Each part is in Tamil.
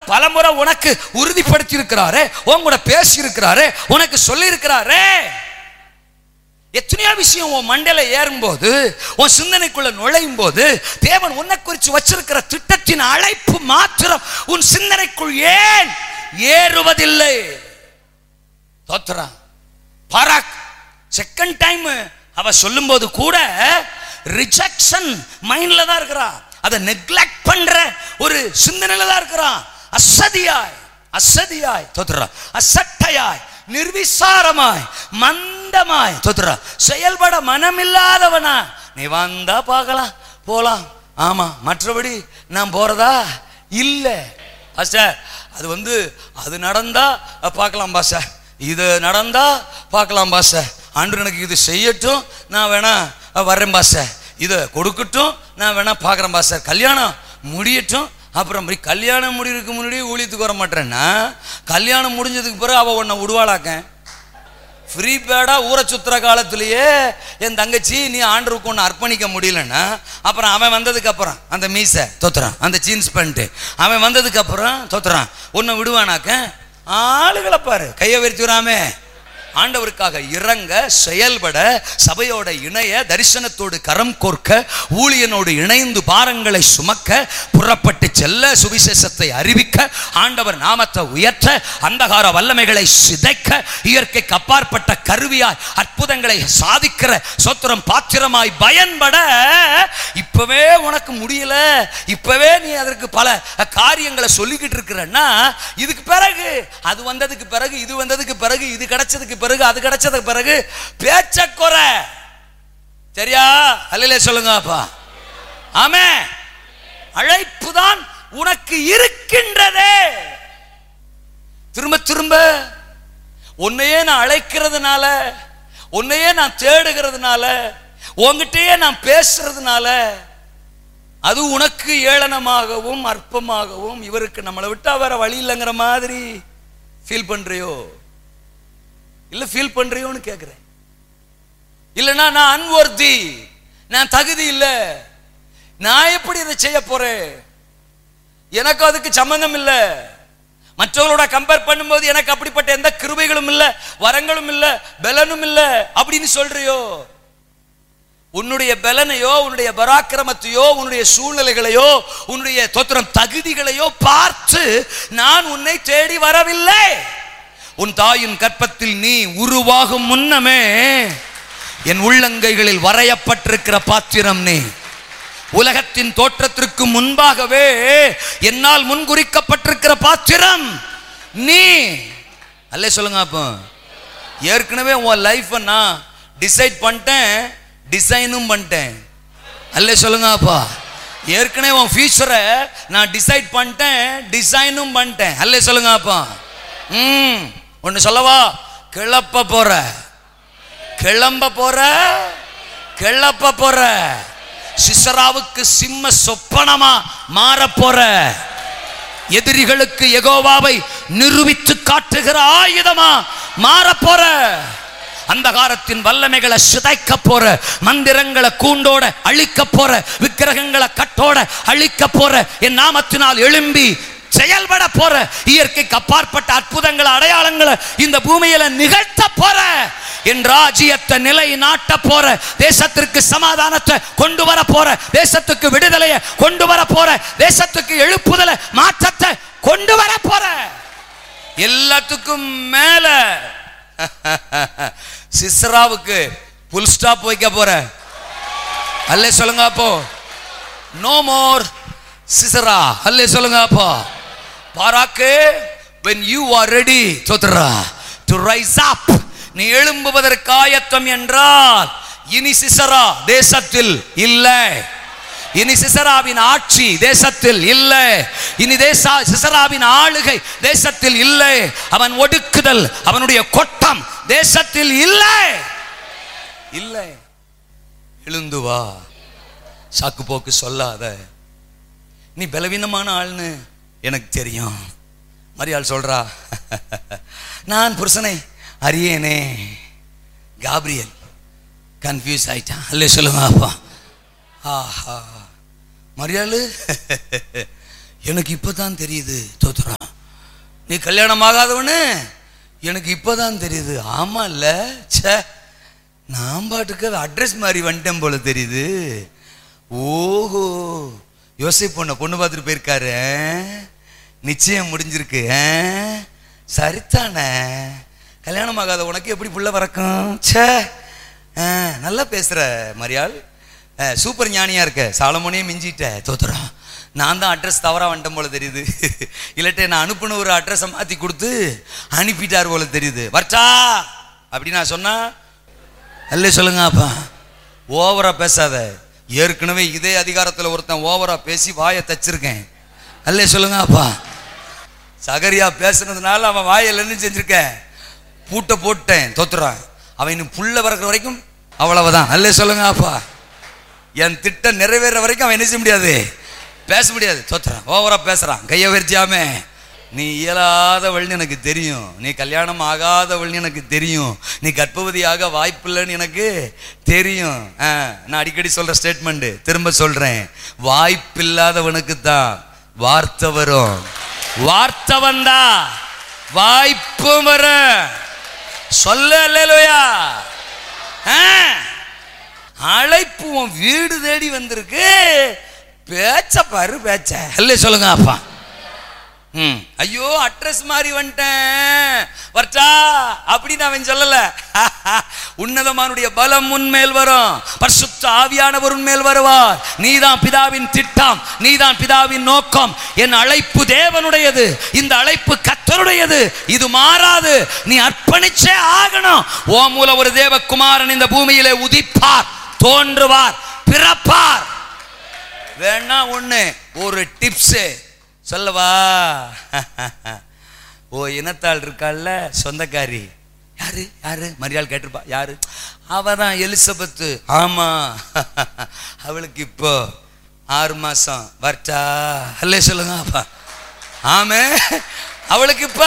பலமுறை உனக்கு உறுதிப்படுத்தி இருக்கிறாரே உன் கூட பேசி இருக்கிறாரே உனக்கு சொல்லி இருக்கிறாரே எத்தனையோ விஷயம் உன் மண்டையில ஏறும்போது உன் சிந்தனைக்குள்ள நுழையும் போது தேவன் உன்னை குறித்து வச்சிருக்கிற திட்டத்தின் அழைப்பு மாத்திரம் உன் சிந்தனைக்குள் ஏன் ஏறுவதில்லை தோத்துறா பராக் செகண்ட் டைம் அவ சொல்லும்போது கூட ரிஜெக்ஷன் மைண்ட்ல தான் இருக்கிறா அதை நெக்லெக்ட் பண்ற ஒரு சிந்தனையில தான் இருக்கிறான் அசதியாய் அசதியாய் தோத்துறா அசட்டையாய் நிர்விசாரமாய் மந்தமாய் தோத்துறா செயல்பட மனமில்லாதவனா நீ வந்தா பார்க்கலாம் போலாம் ஆமா மற்றபடி நான் போறதா இல்ல பாஸ்டர் அது வந்து அது நடந்தா அஹ், பார்க்கலாம் பாஸ்டர் இது நடந்தா பார்க்கலாம் பாஸ்டர் ஆண்டு எனக்கு இது செய்யட்டும் நான் வேணா அஹ், வர்றேன் பாஸ்டர் இதை கொடுக்கட்டும் நான் வேணா பார்க்குறேன் பாஸ்டர் கல்யாணம் முடியட்டும் அப்புறம் போய் கல்யாணம் முடியறதுக்கு முன்னாடி ஊழியத்துக்கு வர மாட்டேன்னா கல்யாணம் முடிஞ்சதுக்கு பிறகு அவள் உன்னை விடுவாளாக்க ஃப்ரீ பேடாக ஊரை சுத்துற காலத்திலேயே என் தங்கச்சி நீ ஆண்டருக்கு ஒன்று அர்ப்பணிக்க முடியலன்னா அப்புறம் அவன் வந்ததுக்கு அப்புறம் அந்த மீசை தொத்துறான் அந்த ஜீன்ஸ் பேண்ட்டு அவன் வந்ததுக்கு அப்புறம் தொத்துறான் உன்னை விடுவானாக்க ஆளுகளை பாரு கையை விரித்துறாமே ஆண்டவருக்காக இறங்க செயல்பட சபையோட இணைய தரிசனத்தோடு கரம் கோர்க்க ஊழியனோடு இணைந்து பாரங்களை சுமக்க புறப்பட்டு செல்ல சுவிசேஷத்தை அறிவிக்க ஆண்டவர் நாமத்தை உயர்த்த அந்தகார வல்லமைகளை சிதைக்க இயற்கைக்கு அப்பாற்பட்ட கருவியாய் அற்புதங்களை சாதிக்கிற சொத்திரம் பாத்திரமாய் பயன்பட இப்பவே உனக்கு முடியல இப்பவே நீ அதற்கு பல காரியங்களை சொல்லிக்கிட்டு இருக்கிறன்னா இதுக்கு பிறகு அது வந்ததுக்கு பிறகு இது வந்ததுக்கு பிறகு இது கிடைச்சதுக்கு பிறகு அது கிடைச்சதுக்கு பிறகு பேச்ச குறை சரியா அல்லையிலே சொல்லுங்க அப்பா ஆமே அழைப்பு தான் உனக்கு இருக்கின்றதே திரும்ப திரும்ப உன்னையே நான் அழைக்கிறதுனால உன்னையே நான் தேடுகிறதுனால உன்கிட்டயே நான் பேசுறதுனால அது உனக்கு ஏளனமாகவும் அற்பமாகவும் இவருக்கு நம்மளை விட்டா வேற வழி இல்லைங்கிற மாதிரி ஃபீல் பண்றியோ இல்ல ஃபீல் பண்றியோன்னு கேட்கிறேன் இல்லைன்னா நான் அன்வர்த்தி நான் தகுதி இல்லை நான் எப்படி இதை செய்ய போறேன் எனக்கு அதுக்கு சம்பந்தம் இல்லை மற்றவங்களோட கம்பேர் பண்ணும்போது எனக்கு அப்படிப்பட்ட எந்த கிருபைகளும் இல்லை வரங்களும் இல்லை பலனும் இல்லை அப்படின்னு சொல்றியோ உன்னுடைய பலனையோ உன்னுடைய பராக்கிரமத்தையோ உன்னுடைய சூழ்நிலைகளையோ உன்னுடைய தோத்திரம் தகுதிகளையோ பார்த்து நான் உன்னை தேடி வரவில்லை உன் தாயின் கற்பத்தில் நீ உருவாகும் முன்னமே என் உள்ளங்கைகளில் வரையப்பட்டிருக்கிற பாத்திரம் நீ உலகத்தின் தோற்றத்திற்கு முன்பாகவே என்னால் முன்குறிக்கப்பட்டிருக்கிற பாத்திரம் நீ அல்லே சொல்லுங்க அப்போ ஏற்கனவே உன் லைஃப்பை நான் டிசைட் பண்ணிட்டேன் டிசைனும் பண்ணிட்டேன் அல்லே சொல்லுங்க அப்பா ஏற்கனவே உன் ஃபியூச்சரை நான் டிசைட் பண்ணிட்டேன் டிசைனும் பண்ணிட்டேன் அல்லே சொல்லுங்க அப்பா ம் ஒன்று சொல்லவா கிளப்ப போற கிளம்ப போற கிளப்ப போற சிசராவுக்கு சிம்ம சொப்பனமா மாற போற எதிரிகளுக்கு எகோவாவை நிரூபித்து காட்டுகிற ஆயுதமா மாற போற அந்தகாரத்தின் வல்லமைகளை சிதைக்க போற மந்திரங்களை கூண்டோட அழிக்க போற விக்கிரகங்களை கட்டோட அழிக்க போற என் நாமத்தினால் எழும்பி செயல்பட போற இயற்கைக்கு அப்பாற்பட்ட அற்புதங்களை அடையாளங்களை இந்த பூமியில நிகழ்த்த போற என் ராஜ்யத்தை நிலை நாட்ட போற தேசத்திற்கு சமாதானத்தை கொண்டு வர போற தேசத்துக்கு விடுதலையை கொண்டு வர போற தேசத்துக்கு எழுப்புதலை மாற்றத்தை கொண்டு வர போற எல்லாத்துக்கும் மேல சிஸ்ராவுக்கு புல் ஸ்டாப் வைக்க போற அல்லே சொல்லுங்க அப்போ நோ மோர் சிசரா அல்லே சொல்லுங்க அப்போ பாராக்கு when you are ready தோத்துறா to rise up நீ எழும்புவதற்கு ஆயத்தம் என்றால் இனி சிசரா தேசத்தில் இல்லை இனி சிசராவின் ஆட்சி தேசத்தில் இல்லை இனி தேசா சிசராவின் ஆளுகை தேசத்தில் இல்லை அவன் ஒடுக்குதல் அவனுடைய கொட்டம் தேசத்தில் இல்லை இல்லை எழுந்து வா சாக்கு போக்கு சொல்லாத நீ பலவீனமான ஆள்னு எனக்கு தெரியும் மரியாள் சொல்றா நான் புருஷனை அறியேனே காப்ரியல் கன்ஃபியூஸ் ஆயிட்டான் அல்ல சொல்லுங்க அப்பா ஆஹா மரியாளு எனக்கு இப்பதான் தெரியுது தோத்துறான் நீ கல்யாணம் ஆகாதவனு எனக்கு இப்போதான் தெரியுது ஆமா இல்ல ச்சே நான் பாட்டுக்கு அட்ரஸ் மாதிரி வந்துட்டேன் போல தெரியுது ஓஹோ யோசிப் பொண்ண பொண்ணு பார்த்துட்டு போயிருக்காரு ஆ? நிச்சயம் முடிஞ்சிருக்கு ஆ? சரிதானே கல்யாணம் ஆகாத உனக்கு எப்படி புள்ள வரக்கும் ச்சே ஆ, நல்லா பேசுற மரியாள் ஆ, சூப்பர் ஞானியா இருக்க சாலமோனையும் மிஞ்சிட்ட தோத்துறோம் நான் தான் அட்ரஸ் தவறா வந்துட்டேன் போல தெரியுது இல்லாட்டே நான் அனுப்புன ஒரு அட்ரஸை மாத்தி கொடுத்து அனுப்பிட்டார் போல தெரியுது வரட்டா அப்படி நான் சொன்னா அல்ல சொல்லுங்க அப்பா ஓவரா பேசாத ஏற்கனவே இதே அதிகாரத்தில் ஒருத்தன் ஓவரா பேசி வாயை தச்சிருக்கேன் அல்ல சொல்லுங்க அப்பா சகரியா பேசுனதுனால அவன் வாயில் என்ன செஞ்சிருக்க பூட்டை போட்டேன் தோத்துறான் அவன் இன்னும் புள்ள வறக்கிற வரைக்கும் அவ்வளவுதான் அல்ல சொல்லுங்க அப்பா என் திட்டம் நிறைவேற வரைக்கும் அவன் என்ன செய்ய முடியாது பேச முடியாது தோத்துறான் ஓவரா பேசுறான் கையை வரிச்சாமே நீ இயலாதவள்னு எனக்கு தெரியும் நீ கல்யாணம் ஆகாதவள்னு எனக்கு தெரியும் நீ கர்ப்பவதியாக வாய்ப்பில்லைன்னு எனக்கு தெரியும் ஆ, நான் அடிக்கடி சொல்ற ஸ்டேட்மெண்ட் திரும்ப சொல்றேன் வாய்ப்பில்லாதவனுக்கு தான் வார்த்தை வரும் வார்த்தை வந்தா வாய்ப்பும் வரும் சொல்ல அல்லேலூயா ஆ அழைப்பு உன் வீடு தேடி வந்திருக்கு பேச்ச பாரு பேச்ச அல்ல சொல்லுங்க அப்பா ம் ஐயோ அட்ரஸ் மாறி வந்துட்டேன் வரட்டா அப்படின்னு அவன் சொல்லல உன்னதமானுடைய பலம் உன்மேல் வரும் பரிசுத்த ஆவியானவர் உன்மேல் வருவார் நீதான் பிதாவின் திட்டம் நீதான் பிதாவின் நோக்கம் என் அழைப்பு தேவனுடையது இந்த அழைப்பு கத்தருடையது இது மாறாது நீ அர்ப்பணிச்சே ஆகணும் ஓ மூல ஒரு தேவகுமாரன் இந்த பூமியிலே உதிப்பார் தோன்றுவார் பிறப்பார் வேணா ஒண்ணு ஒரு டிப்ஸ் சொல்லவா ஓ இனத்தாள் இருக்கால்ல சொந்தக்காரி யாரு யாரு மரியாள் கேட்டிருப்பா யாரு அவ தான் எலிசபெத்து ஆமா அவளுக்கு இப்போ ஆறு மாசம் வரட்டா அல்லே சொல்லுங்க அப்பா ஆமே அவளுக்கு இப்ப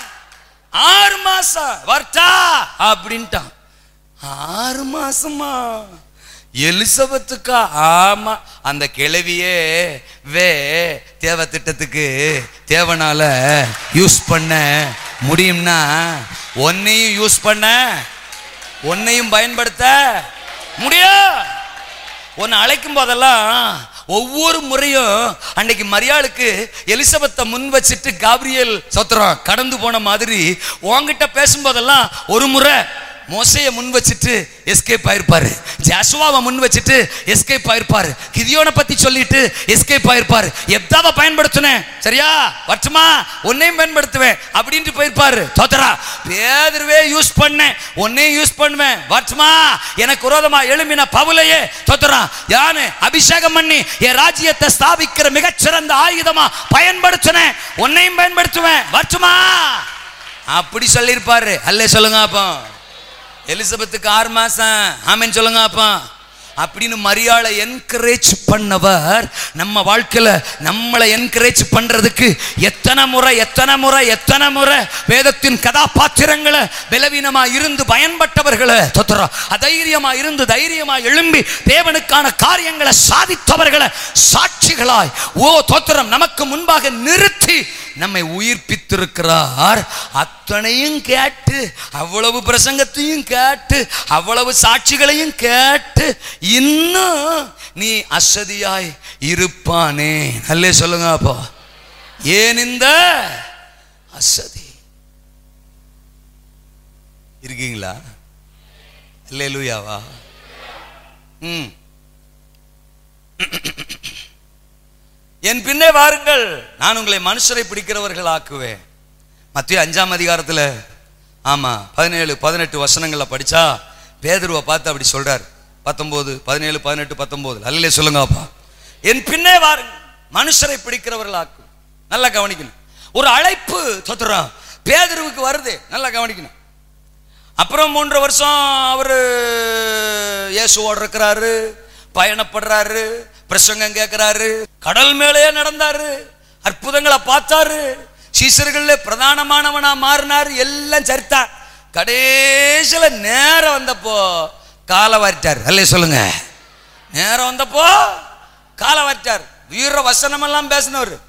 ஆறு மாசம் வரட்டா அப்படின்ட்டான் ஆறு மாசமா எலிசபெத்துக்கா ஆமா அந்த கிழவியே வே தேவ திட்டத்துக்கு தேவனால யூஸ் பண்ண முடியும்னா உன்னையும் யூஸ் பண்ண உன்னையும் பயன்படுத்த முடியும் உன்னை அழைக்கும் போதெல்லாம் ஒவ்வொரு முறையும் அன்னைக்கு மரியாளுக்கு எலிசபெத்தை முன் வச்சுட்டு காப்ரியல் சோத்திரம் கடந்து போன மாதிரி உன்கிட்ட பேசும்போதெல்லாம் ஒரு முறை மோசையை முன் வச்சுட்டு எஸ்கேப் ஆயிருப்பாரு ஜாசுவாவை முன் வச்சுட்டு எஸ்கேப் ஆயிருப்பாரு கிதியோனை பத்தி சொல்லிட்டு எஸ்கேப் ஆயிருப்பாரு எப்தாவை பயன்படுத்தினேன் சரியா வட்டுமா உன்னையும் பயன்படுத்துவேன் அப்படின்ட்டு போயிருப்பாரு தோத்தரா பேதர்வே யூஸ் பண்ணேன் உன்னையும் யூஸ் பண்ணுவேன் வட்டுமா எனக்கு விரோதமா எழும்பின பவுலையே தோத்தரா யானு அபிஷேகம் பண்ணி என் ராஜ்யத்தை ஸ்தாபிக்கிற மிகச்சிறந்த ஆயுதமா பயன்படுத்தினேன் உன்னையும் பயன்படுத்துவேன் வட்டுமா அப்படி சொல்லியிருப்பாரு அல்லே சொல்லுங்க அப்போ எலிசபெத்துக்கு ஆறு மாசம் ஆமென் சொல்லுங்க அப்பா அப்படின்னு மரியாதை என்கரேஜ் பண்ணவர் நம்ம வாழ்க்கையில நம்மளை என்கரேஜ் பண்றதுக்கு எத்தனை முறை எத்தனை முறை எத்தனை முறை வேதத்தின் கதாபாத்திரங்களை பலவீனமா இருந்து பயன்பட்டவர்களை தொத்துறோம் அதைரியமா இருந்து தைரியமா எழும்பி தேவனுக்கான காரியங்களை சாதித்தவர்களை சாட்சிகளாய் ஓ தோத்திரம் நமக்கு முன்பாக நிறுத்தி நம்மை உயிர்ப்பித்திருக்கிறார் அத்தனையும் கேட்டு அவ்வளவு பிரசங்கத்தையும் கேட்டு அவ்வளவு சாட்சிகளையும் கேட்டு இன்னும் நீ அசதியாய் இருப்பானே நல்லே சொல்லுங்க அப்போ ஏன் இந்த அசதி இருக்கீங்களா அல்லேலூயாவா ம் என் பின்னே வாருங்கள் நான் உங்களை மனுஷரை பிடிக்கிறவர்கள் ஆக்குவேன் மத்திய அஞ்சாம் அதிகாரத்தில் ஆமா பதினேழு பதினெட்டு வசனங்களை படிச்சா பேதுருவை பார்த்து அப்படி சொல்றார் பத்தொன்பது பதினேழு பதினெட்டு பத்தொன்பது அல்லே சொல்லுங்க அப்பா என் பின்னே வாருங்கள் மனுஷரை பிடிக்கிறவர்கள் ஆக்கும் நல்லா கவனிக்கணும் ஒரு அழைப்பு தொத்துறோம் பேதுருவுக்கு வருது நல்லா கவனிக்கணும் அப்புறம் மூன்று வருஷம் அவர் இயேசுவோடு இருக்கிறாரு பயணப்படுறாரு பிரசங்கம் கேட்கிறாரு கடல் மேலேயே நடந்தாரு அற்புதங்களை பார்த்தாரு சீசர்கள்ல பிரதானமானவனா மாறினாரு எல்லாம் சரித்தான் கடைசியில நேரம் வந்தப்போ காலை வாரிட்டார் அல்ல சொல்லுங்க நேரம் வந்தப்போ காலை வாரிட்டார் வீர வசனம் எல்லாம் பேசினவர்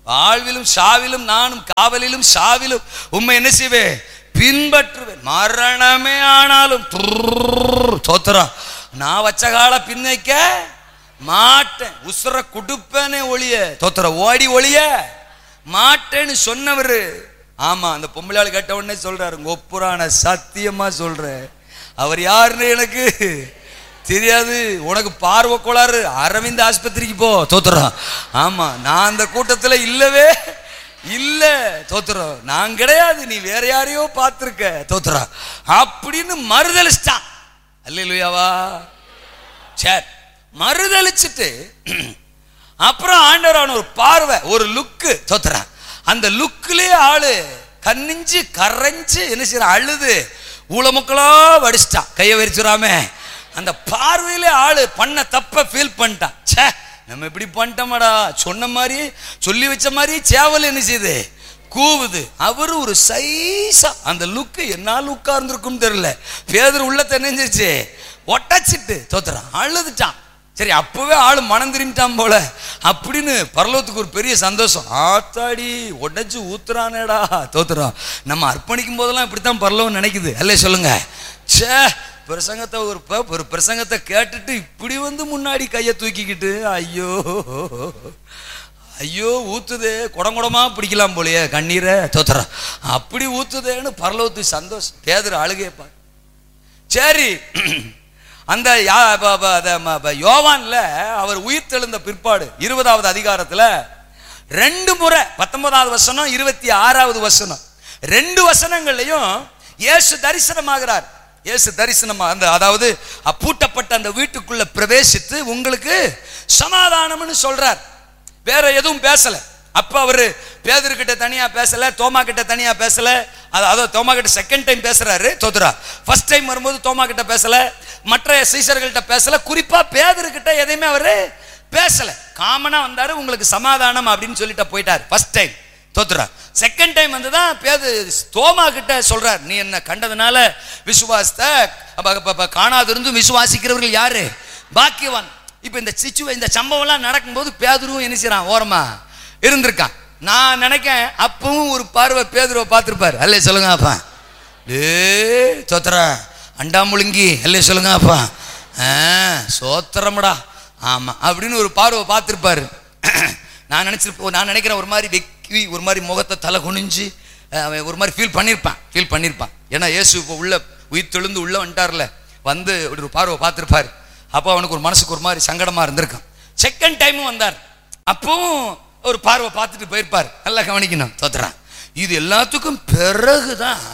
வாழ்விலும் சாவிலும் நானும் காவலிலும் சாவிலும் உண்மை என்ன செய்வேன் பின்பற்றுவேன் மரணமே ஆனாலும் துர்ர் தோத்துறா நான் வச்ச கால பின் வைக்க மாட்டேன் உசுர குடுப்பேனே ஒளிய தோத்துற ஓடி ஒளிய மாட்டேன்னு சொன்னவர் ஆமா அந்த பொம்பளையாள் கேட்ட உடனே சொல்றாரு உங்க ஒப்புரான சத்தியமா சொல்றேன் அவர் யாருன்னு எனக்கு தெரியாது உனக்கு பார்வை கோளாறு அரவிந்த் ஆஸ்பத்திரிக்கு போ தோத்துறோம் ஆமா நான் அந்த கூட்டத்துல இல்லவே இல்ல தோத்துறோம் நான் கிடையாது நீ வேற யாரையோ பார்த்திருக்க தோத்துறோம் அப்படின்னு மறுதளிச்சிட்டான் அல்லையாவா சரி மறுதளிச்சுட்டு அப்புறம் ஆண்டவர் அவன் ஒரு பார்வை ஒரு லுக்கு தோத்துறான் அந்த லுக்கிலே ஆளு கன்னிஞ்சு கரைஞ்சு என்ன செய்யற அழுது ஊழமுக்களா வடிச்சிட்டான் கையை விரிச்சுடாமே அந்த பார்வையிலே ஆளு பண்ண தப்ப ஃபீல் பண்ணிட்டான் ச்சே நம்ம இப்படி பண்ணிட்டோமாடா சொன்ன மாதிரி சொல்லி வச்ச மாதிரி சேவல் என்ன செய்யுது கூவுது அவரு ஒரு சைஸா அந்த லுக்கு என்ன லுக்கா இருந்திருக்கும் தெரியல பேதர் உள்ள தெரிஞ்சிருச்சு ஒட்டச்சிட்டு தோத்துறான் அழுதுட்டான் சரி அப்பவே ஆளு மனம் திரும்பிட்டான் போல அப்படின்னு பரலோகத்துக்கு ஒரு பெரிய சந்தோஷம் ஆத்தாடி உடைச்சு ஊத்துறானேடா தோத்துறான் நம்ம அர்ப்பணிக்கும் போதெல்லாம் இப்படித்தான் பரலோகம் நினைக்குது அல்ல சொல்லுங்க ச்சே பிரசங்கத்தை ஒரு ப- ஒரு பிரசங்கத்தை கேட்டுட்டு இப்படி வந்து முன்னாடி கையை தூக்கிக்கிட்டு ஐயோ ஐயோ ஊத்துதே குடங்குடமா பிடிக்கலாம் போலயே கண்ணீரை தோத்துறான் அப்படி ஊத்துதேன்னு பரலோகத்துக்கு சந்தோஷம் பேதர் அழுகையப்பா சரி அந்த யா- ப- ப- அத ம- ப- யோவான்ல அவர் உயிர் தெழுந்த பிற்பாடு இருபதாவது அதிகாரத்துல ரெண்டு முறை பத்தொன்பதாவது வசனம் இருபத்தி ஆறாவது வசனம் ரெண்டு வசனங்கள்லையும் இயேசு தரிசனமாகிறார் இயேசு தரிசனமா அந்த அதாவது பூட்டப்பட்ட அந்த வீட்டுக்குள்ள பிரவேசித்து உங்களுக்கு சமாதானம்னு சொல்றார் வேற எதுவும் பேசல அப்ப அவரு பேதர்கிட்ட தனியா பேசல தோமா கிட்ட தனியா பேசல அது அதோ தோமா கிட்ட செகண்ட் டைம் பேசுறாரு தோத்துரா ஃபர்ஸ்ட் டைம் வரும்போது தோமா கிட்ட பேசல மற்ற சீசர்கள்ட்ட பேசல குறிப்பா பேதர்கிட்ட எதையுமே அவரு பேசல காமனா வந்தாரு உங்களுக்கு சமாதானம் அப்படின்னு சொல்லிட்டு போயிட்டார் ஃபர்ஸ்ட் டைம் தோத்துறா செகண்ட் டைம் வந்து தான் பேது தோமா கிட்ட சொல்றார் நீ என்ன கண்டதுனால விசுவாசத்தை அப்ப- அப்ப- அப்ப காணாதிருந்தும் விசுவாசிக்கிறவர்கள் யாரு பாக்கியவான் இப்போ இந்த சிச்சுவ இந்த சம்பவம்லாம் நடக்கும்போது பேதுருவும் என்ன செய்றான் ஓரமா இருந்திருக்கான் நான் நினைக்கேன் அப்பவும் ஒரு பார்வை பேதுருவை பார்த்துருப்பார் அல்லே சொல்லுங்க அப்பா டே சோத்திரா அண்டா முழுங்கி அல்லே சொல்லுங்க அப்பா ஆ சோத்திரம்டா ஆமா அப்படின்னு ஒரு பார்வை பார்த்துருப்பாரு நான் நினைச்சிருப்போம் நான் நினைக்கிறேன் ஒரு மாதிரி வெக்கி ஒரு மாதிரி முகத்தை தலை குனிஞ்சு அஹ், அவன் ஒரு மாதிரி ஃபீல் பண்ணியிருப்பான் ஃபீல் பண்ணியிருப்பான் ஏன்னா இயேசு இப்போ உள்ள உயிர் தெழுந்து உள்ள வந்துட்டார்ல வந்து இப்படி ஒரு பார்வை பார்த்துருப்பாரு அப்போ அவனுக்கு ஒரு மனசுக்கு ஒரு மாதிரி சங்கடமா இருந்திருக்கும் செகண்ட் டைமும் வந்தார் அப்பவும் ஒரு பார்வை பார்த்துட்டு போயிருப்பார் நல்லா கவனிக்கணும் தோத்துறான் இது எல்லாத்துக்கும் பிறகுதான்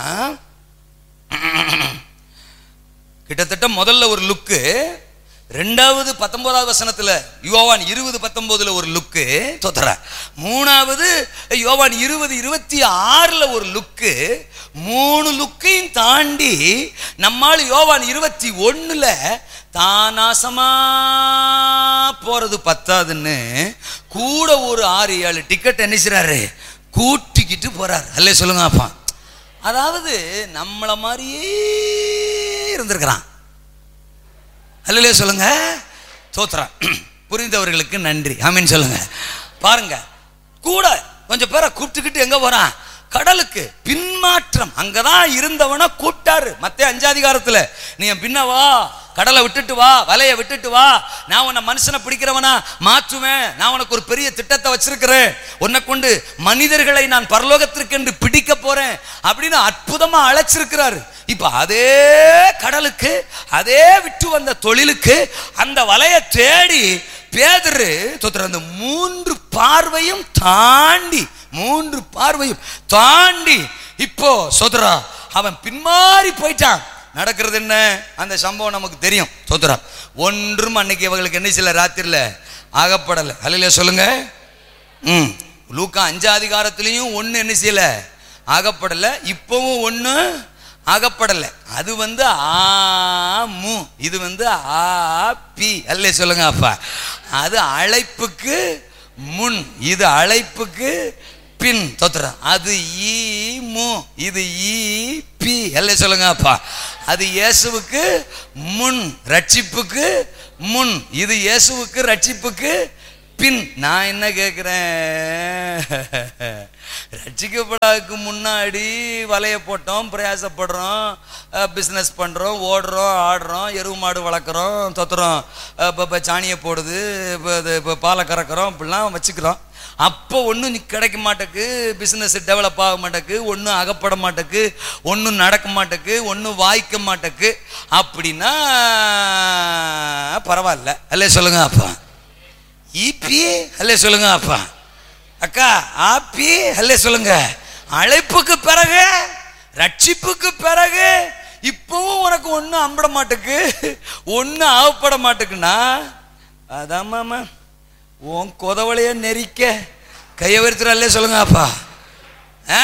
கிட்டத்தட்ட முதல்ல ஒரு லுக்கு ரெண்டாவது பத்தொன்பதாவது வசனத்துல யோவான் இருபது பத்தொன்பதுல ஒரு லுக்கு தோத்துற மூணாவது யோவான் இருபது இருபத்தி ஆறுல ஒரு லுக்கு மூணு லுக்கையும் தாண்டி நம்மால் யோவான் இருபத்தி ஒண்ணுல தானாசமா போறது பத்தாதுன்னு கூட ஒரு ஆறு ஏழு டிக்கெட் என்ன செய்றாரு கூட்டிக்கிட்டு போறாரு அல்லே சொல்லுங்க அப்பா அதாவது நம்மள மாதிரியே இருந்திருக்கிறான் அல்லையே சொல்லுங்க தோத்துறான் புரிந்தவர்களுக்கு நன்றி ஆமீன் சொல்லுங்க பாருங்க கூட கொஞ்சம் பேரை கூப்பிட்டுக்கிட்டு எங்க போறான் கடலுக்கு பின்மாற்றம் அங்கதான் இருந்தவன கூப்பிட்டாரு மத்திய அஞ்சாதிகாரத்துல நீ என் பின்ன வா கடலை விட்டுட்டு வா வலையை விட்டுட்டு வா நான் உன்னை மனுஷனை பிடிக்கிறவனா மாற்றுவேன் நான் உனக்கு ஒரு பெரிய திட்டத்தை வச்சிருக்கிறேன் உன்னை கொண்டு மனிதர்களை நான் பரலோகத்திற்கு என்று பிடிக்க போறேன் அப்படின்னு அற்புதமா அழைச்சிருக்கிறாரு இப்ப அதே கடலுக்கு அதே விட்டு வந்த தொழிலுக்கு அந்த வலையை தேடி பேதரு தோத்துற அந்த மூன்று பார்வையும் தாண்டி மூன்று பார்வையும் தாண்டி இப்போ சோதரா அவன் பின்மாறி போயிட்டான் நடக்கிறது என்ன அந்த சம்பவம் நமக்கு தெரியும் சோதரா ஒன்றும் அன்னைக்கு இவங்களுக்கு என்ன செய்யல ராத்திரில ஆகப்படலை அல்லையா சொல்லுங்க ம் லூக்கா அஞ்சா அதிகாரத்திலையும் ஒன்று என்ன செய்யல ஆகப்படலை இப்போவும் ஒன்று ஆகப்படலை அது வந்து ஆ மு இது வந்து ஆ பி அல்ல சொல்லுங்க அப்பா அது அழைப்புக்கு முன் இது அழைப்புக்கு பின் தோத்துறேன் அது ஈ மு இது ஈ பி அல்ல சொல்லுங்க அப்பா அது இயேசுவுக்கு முன் ரட்சிப்புக்கு முன் இது இயேசுவுக்கு ரட்சிப்புக்கு பின் நான் என்ன கேட்குறேன் ரட்சிக்கப்படாதுக்கு முன்னாடி வலைய போட்டோம் பிரயாசப்படுறோம் பிஸ்னஸ் பண்ணுறோம் ஓடுறோம் ஆடுறோம் எருவு மாடு வளர்க்குறோம் தொத்துறோம் இப்போ இப்போ சாணியை போடுது இப்போ இது இப்போ பாலை கறக்கிறோம் இப்படிலாம் வச்சுக்கிறோம் அப்போ ஒன்றும் கிடைக்க மாட்டேக்கு பிஸ்னஸ் டெவலப் ஆக மாட்டேக்கு ஒன்றும் அகப்பட மாட்டேக்கு ஒன்றும் நடக்க மாட்டேக்கு ஒன்றும் வாய்க்க மாட்டேக்கு அப்படின்னா பரவாயில்ல அல்லே சொல்லுங்க அப்பா ஈப்பி அல்லே சொல்லுங்க அப்பா அக்கா ஆப்பி அல்லே சொல்லுங்க அழைப்புக்கு பிறகு ரட்சிப்புக்கு பிறகு இப்பவும் உனக்கு ஒன்றும் அம்பட மாட்டேக்கு ஒன்றும் ஆகப்பட மாட்டேக்குன்னா அதான் மாமா உன் கொதவளைய நெரிக்க கையை வருத்துற அல்லே சொல்லுங்க அப்பா ஆ?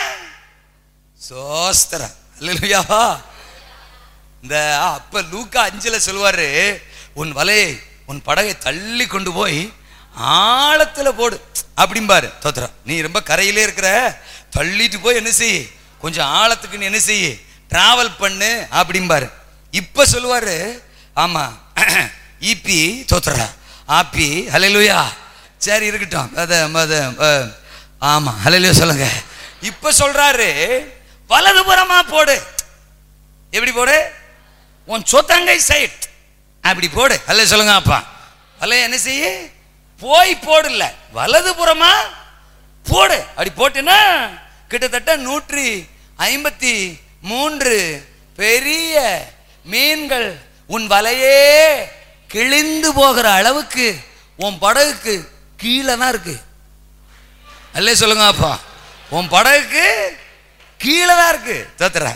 சோஸ்திரம் அல்லையா இந்த அப்ப லூக்கா அஞ்சுல சொல்லுவாரு உன் வலையை உன் படகை தள்ளி கொண்டு போய் ஆழத்துல போடு அப்படிம்பாரு தோத்திரம் நீ ரொம்ப கரையிலே இருக்கிற தள்ளிட்டு போய் என்ன செய் கொஞ்சம் ஆழத்துக்கு நீ என்ன செய் டிராவல் பண்ணு அப்படிம்பாரு இப்ப சொல்லுவாரு ஆமா ஈப்பி தோத்துறா ஆப்பி ஹalleluya சரி இருக்கட்டும் அது அது அஹ், ஆமா ஹalleluya சொல்லுங்க இப்ப சொல்றாரு வலதுபுறமா போடு எப்படி போடு உன் சொத்தங்கை சைட் அப்படி போடு அல்ல சொல்லுங்க அப்பா அல்ல என்ன செய்ய போய் போடல வலதுபுறமா போடு அப்படி போட்டுனா கிட்டத்தட்ட நூற்றி ஐம்பத்தி மூன்று பெரிய மீன்கள் உன் வலையே கிழிந்து போகிற அளவுக்கு உன் படகுக்கு கீழே தான் இருக்கு அல்லே சொல்லுங்க அப்பா உன் படகுக்கு கீழே தான் இருக்கு தோத்துற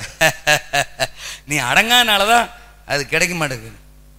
நீ அடங்காதனால தான் அது கிடைக்க மாட்டேங்குது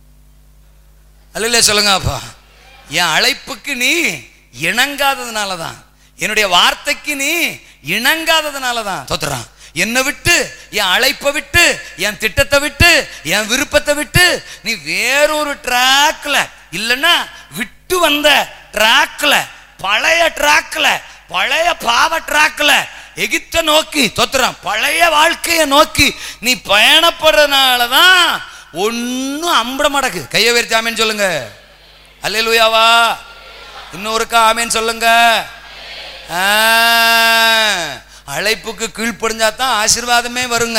அல்ல சொல்லுங்க அப்பா என் அழைப்புக்கு நீ இணங்காததுனால தான் என்னுடைய வார்த்தைக்கு நீ இணங்காததுனால தான் தோத்துறான் என்னை விட்டு என் அழைப்பை விட்டு என் திட்டத்தை விட்டு என் விருப்பத்தை விட்டு நீ வேறொரு ட்ராக்ல இல்லைன்னா விட்டு வந்த ட்ராக்ல பழைய ட்ராக்ல பழைய பாவ ட்ராக்ல எகிப்த நோக்கி தொத்துறான் பழைய வாழ்க்கையை நோக்கி நீ பயணப்படுறதுனால தான் ஒன்றும் அம்பட மாட்டக்கு கையை உயர்த்தி ஆமேன்னு சொல்லுங்க அல்லேலூயாவா இன்னொருக்கா ஆமேன்னு சொல்லுங்க ஆ, அழைப்புக்கு கீழ்ப்படிஞ்சா தான் ஆசீர்வாதமே வருங்க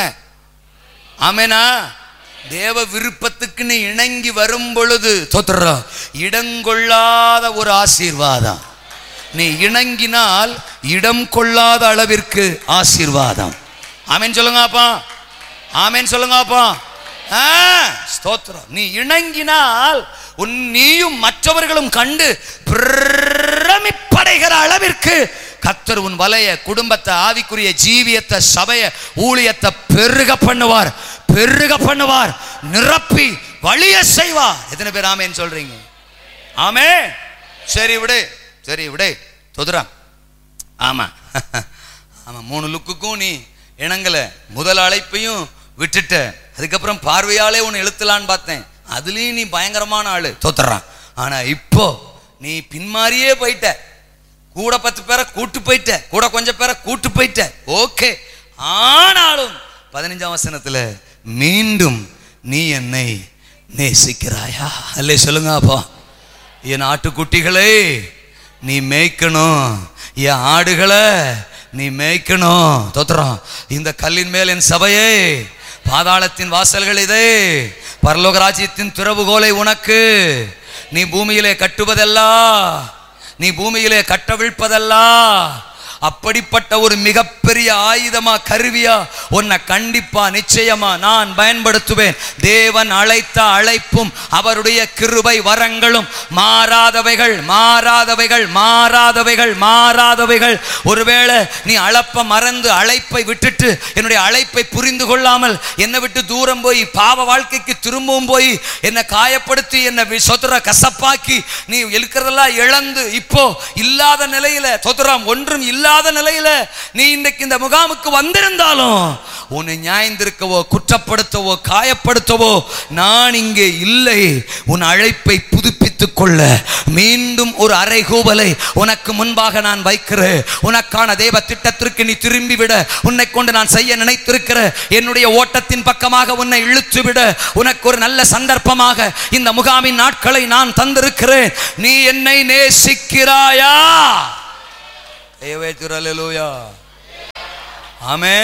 ஆமேனா தேவ விருப்பத்துக்கு நீ இணங்கி வரும் பொழுது தோத்துறோம் இடங்கொள்ளாத ஒரு ஆசீர்வாதம் நீ இணங்கினால் இடம் கொள்ளாத அளவிற்கு ஆசீர்வாதம் ஆமென் சொல்லுங்க அப்பா ஆமென் சொல்லுங்க அப்பா ஆ, ஸ்தோத்திரம் நீ இணங்கினால் உன் நீயும் மற்றவர்களும் கண்டு பிரமிப்படைகிற அளவிற்கு கத்தர் உன் வலைய குடும்பத்தை ஆவிக்குரிய ஜீவியத்தை சபைய ஊழியத்தை பெருக பண்ணுவார் பெருக பண்ணுவார் நிரப்பி வழிய செய்வார் எத்தனை பேர் ஆமேன்னு சொல்றீங்க ஆமே சரி விடு சரி விடு தொதுரா ஆமா ஆமா மூணு லுக்குக்கும் நீ இணங்கல முதல் அழைப்பையும் விட்டுட்ட அதுக்கப்புறம் பார்வையாலே உன்னை இழுத்தலான்னு பார்த்தேன் அதுலயும் நீ பயங்கரமான ஆளு தோத்துறான் ஆனா இப்போ நீ பின்மாறியே போயிட்ட கூட பத்து பேரை கூட்டு போயிட்ட கூட கொஞ்சம் பேரை கூட்டு போயிட்ட ஓகே ஆனாலும் பதினஞ்சாம் வசனத்துல மீண்டும் நீ என்னை நேசிக்கிறாயா அல்லே சொல்லுங்க அப்பா என் ஆட்டுக்குட்டிகளே நீ மேய்க்கணும் என் ஆடுகளை நீ மேய்க்கணும் தோத்துறோம் இந்த கல்லின் மேல் என் சபையே பாதாளத்தின் வாசல்கள் இதே பரலோக ராஜ்யத்தின் திறவுகோலை உனக்கு நீ பூமியிலே கட்டுவதெல்லாம் நீ பூமியிலே கட்டவிழ்ப்பதெல்லாம் அப்படிப்பட்ட ஒரு மிகப்பெரிய ஆயுதமா கருவியா உன்னை கண்டிப்பா நிச்சயமா நான் பயன்படுத்துவேன் தேவன் அழைத்த அழைப்பும் அவருடைய கிருபை வரங்களும் மாறாதவைகள் மாறாதவைகள் மாறாதவைகள் மாறாதவைகள் ஒருவேளை நீ அளப்ப மறந்து அழைப்பை விட்டுட்டு என்னுடைய அழைப்பை புரிந்து கொள்ளாமல் என்னை விட்டு தூரம் போய் பாவ வாழ்க்கைக்கு திரும்பவும் போய் என்னை காயப்படுத்தி என்னை வி- சொத்துற கசப்பாக்கி நீ இருக்கிறதெல்லாம் இழந்து இப்போ இல்லாத நிலையில சொத்துறாம் ஒன்றும் இல்லாத இல்லாத நிலையில நீ இன்னைக்கு இந்த முகாமுக்கு வந்திருந்தாலும் உன்னை நியாயந்திருக்கவோ குற்றப்படுத்தவோ காயப்படுத்தவோ நான் இங்கே இல்லை உன் அழைப்பை புதுப்பித்துக் கொள்ள மீண்டும் ஒரு அறைகூவலை உனக்கு முன்பாக நான் வைக்கிறேன் உனக்கான தேவ திட்டத்திற்கு நீ திரும்பி விட உன்னை கொண்டு நான் செய்ய நினைத்திருக்கிற என்னுடைய ஓட்டத்தின் பக்கமாக உன்னை இழுத்து விட உனக்கு ஒரு நல்ல சந்தர்ப்பமாக இந்த முகாமின் நாட்களை நான் தந்திருக்கிறேன் நீ என்னை நேசிக்கிறாயா தேவேத்துரலூயா ஆமே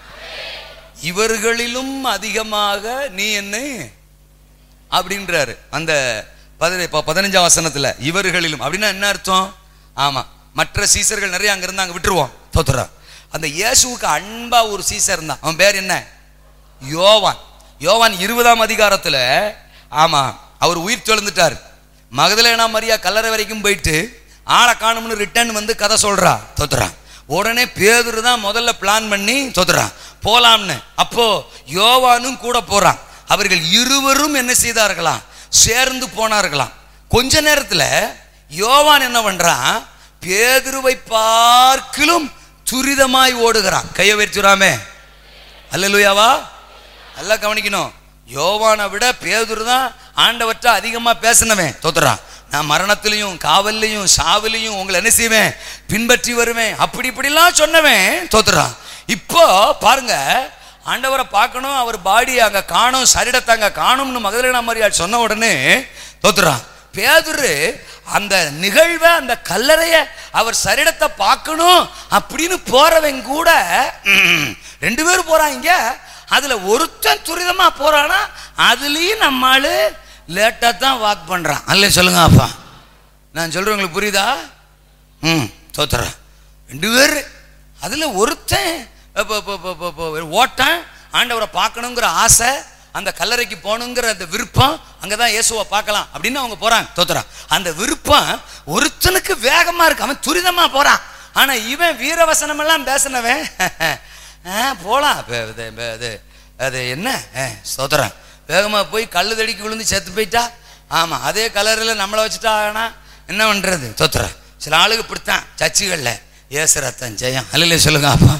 இவர்களிலும் அதிகமாக நீ என்னை அப்படின்றாரு அந்த பதினை ப- பதினஞ்சாம் வசனத்துல இவர்களிலும் அப்படின்னா என்ன அர்த்தம் ஆமா மற்ற சீசர்கள் நிறைய அங்க இருந்தாங்க விட்டுருவோம் தோத்துறா அந்த இயேசுவுக்கு அன்பா ஒரு சீசர் இருந்தான் அவன் பேர் என்ன யோவான் யோவான் இருபதாம் அதிகாரத்துல ஆமா அவர் உயிர் தெழுந்துட்டார் மகதலேனா மரியா கல்லறை வரைக்கும் போயிட்டு ஆளை காணும்னு ரிட்டர்ன் வந்து கதை சொல்றா தோத்துறான் உடனே பேதுரு தான் முதல்ல பிளான் பண்ணி தோத்துறான் போலாம்னு அப்போ யோவானும் கூட போறான் அவர்கள் இருவரும் என்ன செய்தார்களாம் சேர்ந்து போனார்களாம் கொஞ்ச நேரத்துல யோவான் என்ன பண்றான் பேதுருவை பார்க்கிலும் துரிதமாய் ஓடுகிறான் கையை வச்சுராமே அல்லலுயாவா நல்லா கவனிக்கணும் யோவானை விட பேதுரு தான் ஆண்டவற்ற அதிகமா பேசினவன் தோத்துறான் நான் மரணத்திலையும் காவல்லையும் சாவிலையும் உங்களை என்ன செய்வேன் பின்பற்றி வருவேன் அப்படி இப்படிலாம் சொன்னவன் தோத்துறான் இப்போ பாருங்க ஆண்டவரை பார்க்கணும் அவர் பாடி அங்க காணும் சரீரத்தை அங்க காணும்னு மகதலேனா மரியாள் சொன்ன உடனே தோத்துறான் பேதுரு அந்த நிகழ்வை அந்த கல்லறைய அவர் சரீரத்தை பார்க்கணும் அப்படின்னு போறவன் கூட ம், ரெண்டு பேரும் போறாங்க அதுல ஒருத்தன் துரிதமா போறானா அதுலயும் நம்மாளு லேட்டா தான் வாக் பண்றான் அல்ல சொல்லுங்க அப்பா நான் சொல்றேன் உங்களுக்கு புரியுதா ம் தோத்துறேன் ரெண்டு பேர் அதுல ஒருத்தன் இப்போ இப்போ இப்போ இப்போ இப்போ ஓட்டன் ஆண்டவரை பார்க்கணுங்கிற ஆசை அந்த கல்லறைக்கு போகணுங்கிற அந்த விருப்பம் அங்கே தான் இயேசுவை பார்க்கலாம் அப்படின்னு அவங்க போகிறாங்க தோத்துறான் அந்த விருப்பம் ஒருத்தனுக்கு வேகமாக இருக்கு அவன் துரிதமாக போகிறான் ஆனால் இவன் வீரவசனம் எல்லாம் பேசினவன் ஆ போகலாம் இப்போ இது இப்போ இது அது என்ன சோத்துறான் வேகமாக போய் கல்லு தடிக்கு விழுந்து செத்து போயிட்டா ஆமாம் அதே கலரில் நம்மளை வச்சுட்டாங்கன்னா என்ன பண்ணுறது தோத்துறான் சில ஆளுக்கு இப்படித்தான் சர்ச்சுகளில் ஏசு ரத்தம் ஜெயம் அல்ல சொல்லுங்க அப்பா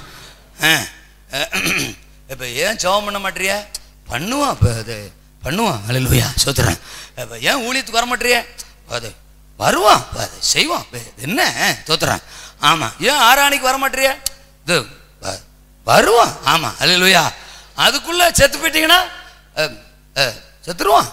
இப்போ ஏன் ஜெபம் பண்ண மாட்டிறிய பண்ணுவான் இப்போ அது பண்ணுவான் அலையிலுயா சோத்துறேன் இப்போ ஏன் ஊழியத்துக்கு வர மாட்டிறிய அது வருவான் இப்ப அது செய்வான் இப்ப இது என்ன தோத்துறான் ஆமாம் ஏன் ஆறாணிக்கு வர மாட்டிறிய இது வ- வருவான் ஆமாம் அலையிலுயா அதுக்குள்ளே செத்து போயிட்டீங்கன்னா அஹ், அஹ், செத்துருவான்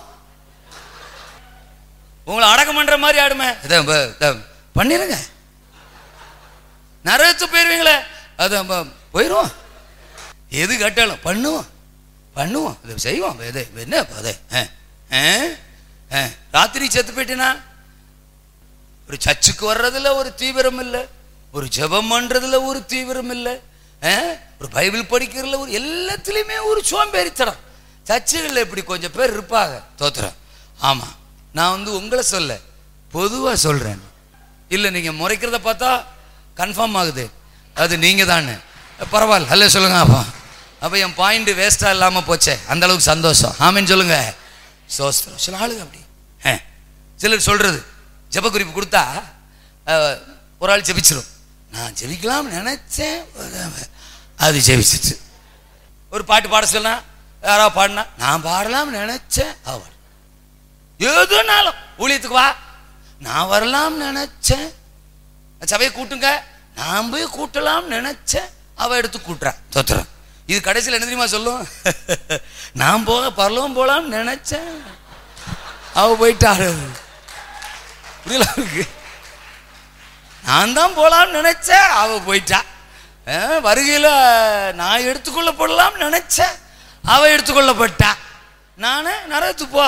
உங்களை அடக்கம் பண்ற மாதிரி ஆடுமே இதை ப- இதை பண்ணிருங்க நரகத்து போயிருவீங்களே அது ப- போயிடுவோம் எது கேட்டாலும் பண்ணுவோம் பண்ணுவோம் இது செய்வோம் இது என்ன இப்ப அது ஆ, ஆ, ஆ. ராத்திரி செத்து போயிட்டேனா ஒரு சர்ச்சுக்கு வர்றதுல ஒரு தீவிரம் இல்லை ஒரு ஜெபம் பண்றதுல ஒரு தீவிரம் இல்லை ஆ? ஒரு பைபிள் படிக்கிறதுல ஒரு எல்லாத்துலேயுமே ஒரு சோம்பேறித்தனம் சர்ச்சுகளில் இப்படி கொஞ்சம் பேர் இருப்பாங்க தோத்துறேன் ஆமாம் நான் வந்து உங்களை சொல்ல பொதுவாக சொல்கிறேன் இல்லை நீங்கள் முறைக்கிறத பார்த்தா கன்ஃபார்ம் ஆகுது அது நீங்கள் தானே பரவாயில்ல அல்ல சொல்லுங்க அப்பா அப்போ என் பாயிண்ட் வேஸ்ட்டாக இல்லாமல் போச்சே அந்த அளவுக்கு சந்தோஷம் ஆமேன்னு சொல்லுங்க சோஸ்திரம் சில ஆளுங்க அப்படி ஆ. சிலர் சொல்கிறது ஜெப குறிப்பு கொடுத்தா அஹ், ஒரு ஆள் ஜெபிச்சிரும் நான் ஜெபிக்கலாம்னு நினைச்சேன் அது ஜெபிச்சிச்சு ஒரு பாட்டு பாட சொன்னா யாராவது பாடினா நான் பாடலாம்னு நினைச்சேன் அவ பாடு. எதுனாலும் ஊழியத்துக்கு வா நான் வரலாம்னு நினைச்சேன் சபையை கூட்டுங்க நான் போய் கூட்டலாம்னு நினைச்சேன் அவ எடுத்து கூட்டுறான் தோத்துறான் இது கடைசியில் என்ன தெரியுமா சொல்லும் நான் போக பரலவும் போலாம்னு நினைச்சேன் அவ போயிட்டாரு புரியல அவருக்கு நான் தான் போலாம்னு நினைச்சேன் அவ போயிட்டா அஹ், வருகையில நான் எடுத்துக்கொள்ள போடலாம்னு நினைச்சேன் அவ எடுத்துக்கொள்ளப்பட்டா நானே நரத்து போ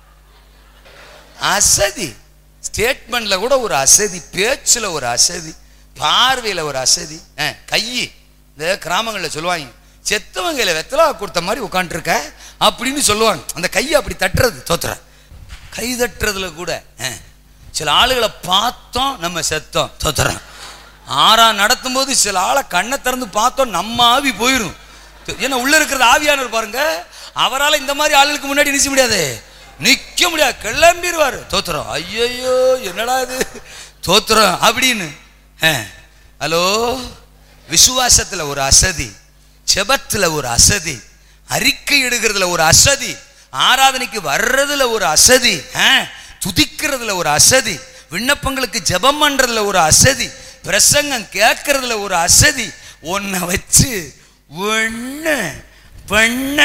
அசதி ஸ்டேட்மெண்ட்ல கூட ஒரு அசதி பேச்சுல ஒரு அசதி பார்வையில ஒரு அசதி அஹ், கை இந்த கிராமங்களில் சொல்லுவாங்க செத்தவங்கையில வெத்தலா கொடுத்த மாதிரி உட்காந்துருக்க அப்படின்னு சொல்லுவாங்க அந்த கையை அப்படி தட்டுறது தோத்துற கை தட்டுறதுல கூட அஹ், சில ஆளுகளை பார்த்தோம் நம்ம செத்தோம் தோத்துறோம் ஆறாம் நடத்தும்போது சில ஆளை கண்ணை திறந்து பார்த்தோம் நம்ம ஆவி போயிடும் ஏன்னா உள்ள இருக்கிறது ஆவியானவர் பாருங்க அவரால் இந்த மாதிரி ஆளுகளுக்கு முன்னாடி நிச்சய முடியாது நிக்க முடியாது கிளம்பிடுவார் தோத்துறோம் ஐயையோ என்னடா இது தோத்துறோம் அப்படின்னு அஹ், ஹலோ விசுவாசத்துல ஒரு அசதி செபத்துல ஒரு அசதி அறிக்கை இடுகிறதுல ஒரு அசதி ஆராதனைக்கு வர்றதுல ஒரு அசதி ஆ, துதிக்கிறதுல ஒரு அசதி விண்ணப்பங்களுக்கு ஜெபம் பண்றதுல ஒரு அசதி பிரசங்கம் கேட்கறதுல ஒரு அசதி ஒன்ன வச்சு ஒண்ணு பண்ண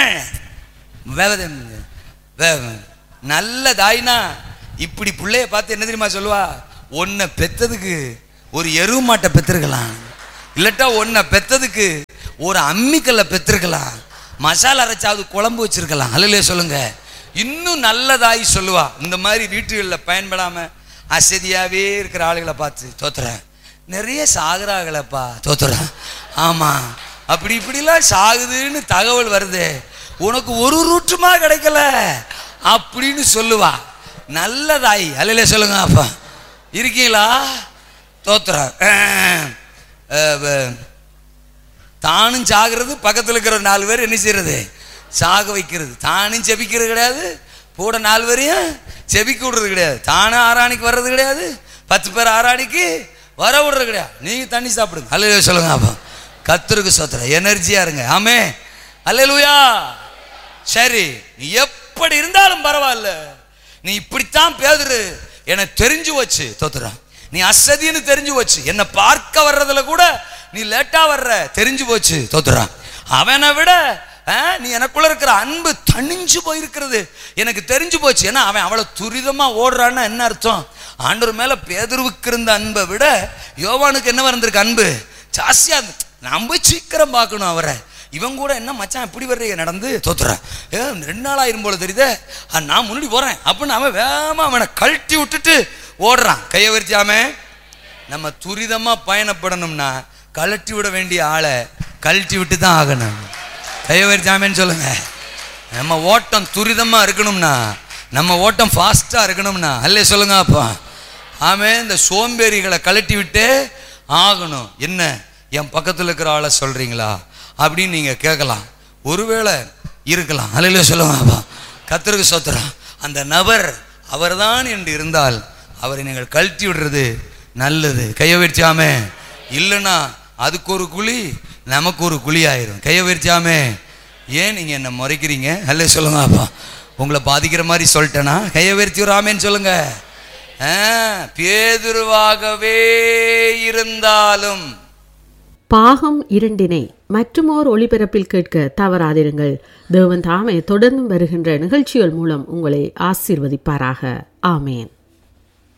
வேவதம் வே- நல்ல தாய்னா இப்படி பிள்ளைய பார்த்து என்ன தெரியுமா சொல்லுவா உன்னை பெத்ததுக்கு ஒரு எருவு மாட்டை பெற்றிருக்கலாம் இல்லட்டா உன்னை பெத்ததுக்கு ஒரு அம்மிக்கல்ல பெற்றிருக்கலாம் மசாலா அரைச்சாவது குழம்பு வச்சிருக்கலாம் அல்லையே சொல்லுங்க இன்னும் நல்ல தாய் சொல்லுவா இந்த மாதிரி வீட்டுகளில் பயன்படாம அசதியாவே இருக்கிற ஆளுகளை பார்த்து தோத்துறேன் நிறைய சாகுறாங்களப்பா தோத்துறேன் ஆமா அப்படி இப்படிலாம் சாகுதுன்னு தகவல் வருது உனக்கு ஒரு ரூட்டுமா கிடைக்கல அப்படின்னு சொல்லுவா நல்லதாய் அல்லையில சொல்லுங்க அப்பா இருக்கீங்களா தோத்துறேன் அஹ், அஹ், தானும் சாகிறது பக்கத்தில் இருக்கிற நாலு பேர் என்ன செய்யறது சாக வைக்கிறது தானும் செபிக்கிறது கிடையாது கூட நாலு பேரையும் செபிக்க விடுறது கிடையாது தானும் ஆராணிக்கு வர்றது கிடையாது பத்து பேர் ஆராணிக்கு வர விடுறது கிடையாது நீங்க தண்ணி சாப்பிடுங்க அல்லையா சொல்லுங்க அப்போ கத்தருக்கு சொத்துற எனர்ஜியா இருங்க ஆமே அல்லேலூயா சரி நீ எப்படி இருந்தாலும் பரவாயில்ல நீ இப்படித்தான் பேதுரு எனக்கு தெரிஞ்சு வச்சு தோத்துறான் நீ அசதின்னு தெரிஞ்சு வச்சு என்னை பார்க்க வர்றதுல கூட நீ லேட்டா வர்ற தெரிஞ்சு போச்சு தோத்துறான் அவனை விட ஆ, நீ எனக்குள்ள இருக்கிற அன்பு தணிஞ்சு போயிருக்கிறது எனக்கு தெரிஞ்சு போச்சு ஏன்னா அவன் அவ்வளவு துரிதமா ஓடுறான்னா என்ன அர்த்தம் ஆண்டவர் மேல பேதுருவுக்கு இருந்த அன்பை விட யோவானுக்கு என்ன வந்திருக்கு அன்பு ஜாஸ்தியா இருந்து- நம்ம சீக்கிரம் பார்க்கணும் அவரை இவன் கூட என்ன மச்சான் இப்படி வர்றீங்க நடந்து தோத்துறான் ஏ ரெண்டு நாள் ஆயிரும் போல தெரியுதே ஆ, நான் முன்னாடி போறேன் அப்படின்னு அவன் வேகமா அவனை கழட்டி விட்டுட்டு ஓடுறான் கையை வரிச்சாமே நம்ம துரிதமா பயணப்படணும்னா கழட்டி விட வேண்டிய ஆளை கழட்டி விட்டு தான் ஆகணும் கையை வரிச்சாமேன்னு சொல்லுங்க நம்ம ஓட்டம் துரிதமா இருக்கணும்னா நம்ம ஓட்டம் ஃபாஸ்டா இருக்கணும்னா அல்லே சொல்லுங்க அப்பா ஆமே இந்த சோம்பேறிகளை கழட்டி விட்டு ஆகணும் என்ன என் பக்கத்தில் இருக்கிற ஆளை சொல்றீங்களா அப்படின்னு நீங்க கேட்கலாம் ஒருவேளை இருக்கலாம் அல்லையில சொல்லுங்க அப்பா கத்தருக்கு சொத்துறான் அந்த நபர் அவர்தான் என்று இருந்தால் அவரை நீங்கள் கழட்டி விடுறது நல்லது கையை வச்சாமே இல்லைன்னா அதுக்கு ஒரு குழி நமக்கு ஒரு குழி ஆயிரும் கையை வச்சாமே ஏன் நீங்க என்ன முறைக்கிறீங்க அல்ல சொல்லுங்க அப்பா உங்களை பாதிக்கிற மாதிரி சொல்லிட்டேனா கையை வெறிச்சு விடாமேன்னு சொல்லுங்க ஆ, பேதுருவாகவே இருந்தாலும் பாகம் இரண்டினை மற்றுமோர் ஒளிபரப்பில் கேட்க தவறாதிருங்கள் தேவன் தாமே தொடர்ந்தும் வருகின்ற நிகழ்ச்சிகள் மூலம் உங்களை ஆசீர்வதிப்பாராக ஆமேன்